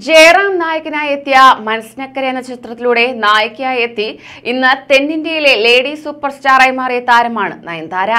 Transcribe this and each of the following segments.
ജയറാം നായകനായി എത്തിയ മനസ്നക്കര എന്ന ചിത്രത്തിലൂടെ നായികയായി എത്തി ഇന്ന് തെന്നിന്ത്യയിലെ ലേഡി സൂപ്പർ സ്റ്റാറായി മാറിയ താരമാണ് നയൻതാര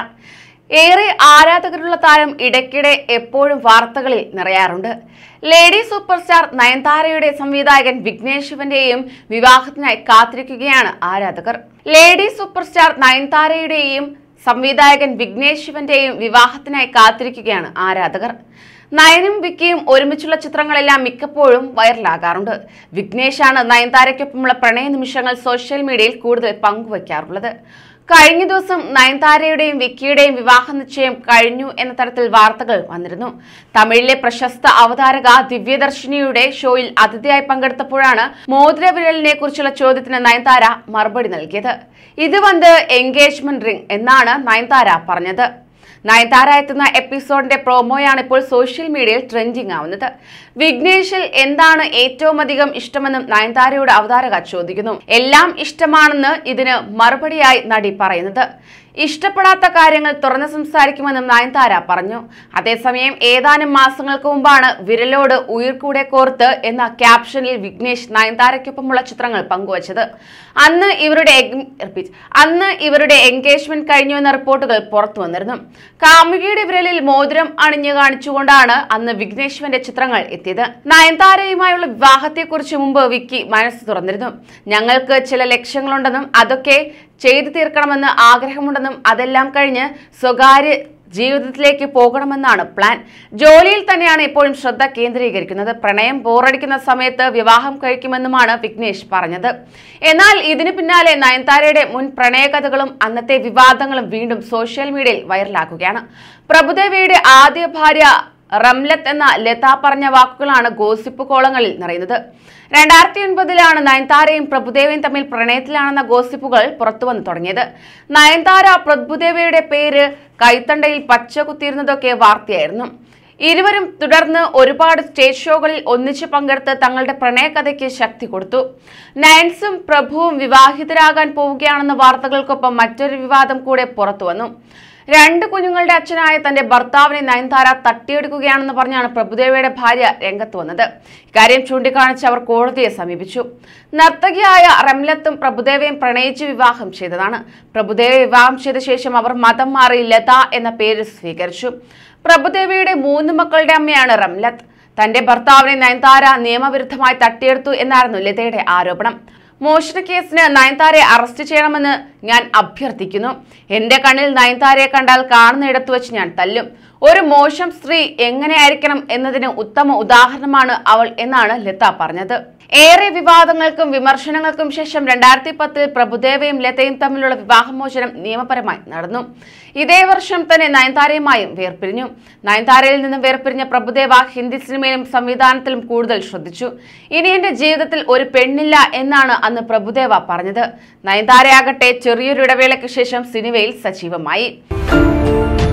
ഏറെ ആരാധകരുള്ള താരം ഇടയ്ക്കിടെ എപ്പോഴും വാർത്തകളിൽ നിറയാറുണ്ട് ലേഡി സൂപ്പർ സ്റ്റാർ നയൻതാരയുടെ സംവിധായകൻ വിഘ്നേഷ് ശിവന്റെയും വിവാഹത്തിനായി കാത്തിരിക്കുകയാണ് ആരാധകർ ലേഡി സൂപ്പർ സ്റ്റാർ നയൻതാരയുടെയും സംവിധായകൻ വിഘ്നേഷ് ശിവന്റെയും വിവാഹത്തിനായി കാത്തിരിക്കുകയാണ് ആരാധകർ നയനും വിക്കിയും ഒരുമിച്ചുള്ള ചിത്രങ്ങളെല്ലാം മിക്കപ്പോഴും വൈറലാകാറുണ്ട് വിഘ്നേഷാണ് നയൻതാരയ്ക്കൊപ്പമുള്ള പ്രണയ നിമിഷങ്ങൾ സോഷ്യൽ മീഡിയയിൽ കൂടുതൽ പങ്കുവയ്ക്കാറുള്ളത് കഴിഞ്ഞ ദിവസം നയൻതാരയുടെയും വിക്കിയുടെയും വിവാഹ നിശ്ചയം കഴിഞ്ഞു എന്ന തരത്തിൽ വാർത്തകൾ വന്നിരുന്നു തമിഴിലെ പ്രശസ്ത അവതാരക ദിവ്യദർശിനിയുടെ ഷോയിൽ അതിഥിയായി പങ്കെടുത്തപ്പോഴാണ് മോതിരവിരലിനെ കുറിച്ചുള്ള ചോദ്യത്തിന് നയൻതാര മറുപടി നൽകിയത് ഇത് വന്ന് എൻഗേജ്മെന്റ് റിംഗ് എന്നാണ് നയൻതാര പറഞ്ഞത് നയൻതാര എത്തുന്ന എപ്പിസോഡിന്റെ പ്രോമോയാണ് ഇപ്പോൾ സോഷ്യൽ മീഡിയയിൽ ട്രെൻഡിംഗ് ആവുന്നത് വിഘ്നേഷിൽ എന്താണ് ഏറ്റവും അധികം ഇഷ്ടമെന്നും നയൻതാരയോട് അവതാരക ചോദിക്കുന്നു എല്ലാം ഇഷ്ടമാണെന്ന് ഇതിന് മറുപടിയായി നടി പറയുന്നത് ഇഷ്ടപ്പെടാത്ത കാര്യങ്ങൾ തുറന്നു സംസാരിക്കുമെന്നും നയൻതാര പറഞ്ഞു അതേസമയം ഏതാനും മാസങ്ങൾക്ക് മുമ്പാണ് വിരലോട് ഉയിർക്കൂടെ കോർത്ത് എന്ന ക്യാപ്ഷനിൽ വിഘ്നേഷ് നയൻതാരയ്ക്കൊപ്പമുള്ള ചിത്രങ്ങൾ പങ്കുവച്ചത് അന്ന് ഇവരുടെ എഗ്- repeat. അന്ന് ഇവരുടെ എൻഗേജ്മെന്റ് കഴിഞ്ഞു എന്ന റിപ്പോർട്ടുകൾ പുറത്തു വന്നിരുന്നു കാമുകിയുടെ വിരലിൽ മോതിരം അണിഞ്ഞു കാണിച്ചുകൊണ്ടാണ് അന്ന് വിഘ്നേശ്വന്റെ ചിത്രങ്ങൾ എത്തിയത് നയൻതാരയുമായുള്ള വിവാഹത്തെക്കുറിച്ച് മുമ്പ് വിക്കി മനസ്സ് തുറന്നിരുന്നു ഞങ്ങൾക്ക് ചില ലക്ഷ്യങ്ങളുണ്ടെന്നും അതൊക്കെ ചെയ്തു തീർക്കണമെന്ന് ആഗ്രഹമുണ്ടെന്നും അതെല്ലാം കഴിഞ്ഞ് സ്വകാര്യ ജീവിതത്തിലേക്ക് പോകണമെന്നാണ് പ്ലാൻ ജോലിയിൽ തന്നെയാണ് ഇപ്പോഴും ശ്രദ്ധ കേന്ദ്രീകരിക്കുന്നത് പ്രണയം ബോറടിക്കുന്ന സമയത്ത് വിവാഹം കഴിക്കുമെന്നുമാണ് വിഘ്നേഷ് പറഞ്ഞത് എന്നാൽ ഇതിനു പിന്നാലെ നയൻതാരയുടെ മുൻ പ്രണയകഥകളും അന്നത്തെ വിവാദങ്ങളും വീണ്ടും സോഷ്യൽ മീഡിയയിൽ വൈറലാക്കുകയാണ് പ്രഭുദേവിയുടെ ആദ്യ ഭാര്യ റംലത്ത് എന്ന ലത പറഞ്ഞ വാക്കുകളാണ് ഗോസിപ്പ് കോളങ്ങളിൽ നിറയുന്നത് രണ്ടായിരത്തി ഒൻപതിലാണ് നയൻതാരയും പ്രഭുദേവയും തമ്മിൽ പ്രണയത്തിലാണെന്ന ഗോസിപ്പുകൾ പുറത്തുവന്നു തുടങ്ങിയത് നയൻതാര പ്രഭുദേവയുടെ പേര് കൈത്തണ്ടയിൽ പച്ച കുത്തിയിരുന്നതൊക്കെ വാർത്തയായിരുന്നു ഇരുവരും തുടർന്ന് ഒരുപാട് സ്റ്റേജ് ഷോകളിൽ ഒന്നിച്ച് പങ്കെടുത്ത് തങ്ങളുടെ പ്രണയകഥയ്ക്ക് ശക്തി കൊടുത്തു നയൻസും പ്രഭുവും വിവാഹിതരാകാൻ പോവുകയാണെന്ന വാർത്തകൾക്കൊപ്പം മറ്റൊരു വിവാദം കൂടെ പുറത്തു വന്നു രണ്ട് കുഞ്ഞുങ്ങളുടെ അച്ഛനായ തന്റെ ഭർത്താവിനെ നയൻതാര തട്ടിയെടുക്കുകയാണെന്ന് പറഞ്ഞാണ് പ്രഭുദേവയുടെ ഭാര്യ രംഗത്ത് വന്നത് ഇക്കാര്യം ചൂണ്ടിക്കാണിച്ച് അവർ കോടതിയെ സമീപിച്ചു നർത്തകിയായ റംലത്തും പ്രഭുദേവയും പ്രണയിച്ച് വിവാഹം ചെയ്തതാണ് പ്രഭുദേവയെ വിവാഹം ചെയ്ത ശേഷം അവർ മതം മാറി ലത എന്ന പേര് സ്വീകരിച്ചു പ്രഭുദേവിയുടെ മൂന്ന് മക്കളുടെ അമ്മയാണ് റംലത്ത് തന്റെ ഭർത്താവിനെ നയൻതാര നിയമവിരുദ്ധമായി തട്ടിയെടുത്തു എന്നായിരുന്നു ലതയുടെ ആരോപണം മോഷണ കേസിന് നയൻതാരയെ അറസ്റ്റ് ചെയ്യണമെന്ന് ഞാൻ അഭ്യർത്ഥിക്കുന്നു എന്റെ കണ്ണിൽ നയൻതാരയെ കണ്ടാൽ കാണുന്നിടത്ത് വെച്ച് ഞാൻ തല്ലും ഒരു മോശം സ്ത്രീ എങ്ങനെയായിരിക്കണം എന്നതിന് ഉത്തമ ഉദാഹരണമാണ് അവൾ എന്നാണ് ലത പറഞ്ഞത് ഏറെ വിവാദങ്ങൾക്കും വിമർശനങ്ങൾക്കും ശേഷം രണ്ടായിരത്തി പത്തിൽ പ്രഭുദേവയും ലതയും തമ്മിലുള്ള വിവാഹമോചനം നിയമപരമായി നടന്നു ഇതേ വർഷം തന്നെ നയൻതാരയുമായും വേർപിരിഞ്ഞു നയൻതാരയിൽ നിന്നും വേർപിരിഞ്ഞ പ്രഭുദേവ ഹിന്ദി സിനിമയിലും സംവിധാനത്തിലും കൂടുതൽ ശ്രദ്ധിച്ചു ഇനി എന്റെ ജീവിതത്തിൽ ഒരു പെണ്ണില്ല എന്നാണ് അന്ന് പ്രഭുദേവ പറഞ്ഞത് നയൻതാരയാകട്ടെ ചെറിയൊരു ഇടവേളയ്ക്ക് ശേഷം സിനിമയിൽ സജീവമായി